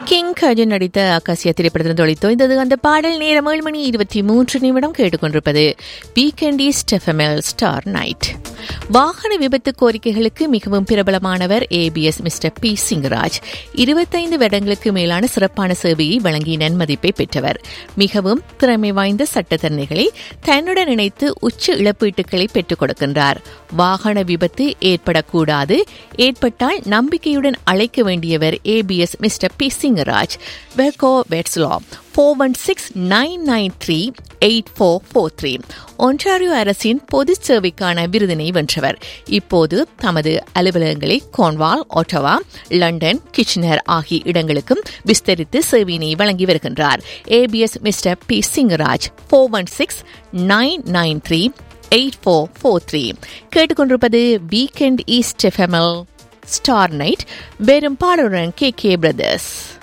king Gajan நடித்த ஆகாசியா திரைப்படத்தில் தொழித்தோய்ந்தது அந்த பாடல் நேரம் ஏழு மணி இருபத்தி மூன்று நிமிடம் கேட்டுக்கொண்டிருப்பது வீக்கெண்டி ஸ்டெஃபமெல் ஸ்டார் நைட் வாகன விபத்து கோரிக்கைகளுக்கு மிகவும் பிரபலமானவர் ஏபிஎஸ் மிஸ்டர் பி சிங்கராஜ் இருபத்தைந்து வருடங்களுக்கு மேலான சிறப்பான சேவையை வழங்கி நன்மதிப்பை பெற்றவர் மிகவும் திறமை வாய்ந்த சட்டத்தரணிகளை தன்னுடன் இணைத்து உச்ச இழப்பீட்டுகளை பெற்றுக் கொடுக்கின்றார் வாகன விபத்து ஏற்படக்கூடாது ஏற்பட்டால் நம்பிக்கையுடன் அழைக்க வேண்டியவர் ஏபிஎஸ் மிஸ்டர் பி சிங்கராஜ் வெர்கோ வெட்ஸ்லா four one six nine nine three eight four four three Ontario அரசின் பொது சேவைக்கான விருதினை வென்றவர் இப்போது தமது அலுவலகங்களை கோன்வால் ஒட்டவா லண்டன் கிச்சனர் ஆகிய இடங்களுக்கும் விஸ்தரித்து சேவையினை வழங்கி வருகின்றார் APS mister P Singaraj four one six nine nine three eight four four three கேட்டுக்கொண்டிருப்பது வீக்கெண்ட் ஈஸ்ட் எஃப்எம்எல் ஸ்டார் நைட் வெறும் பாடலுடன் கே கே பிரதர்ஸ்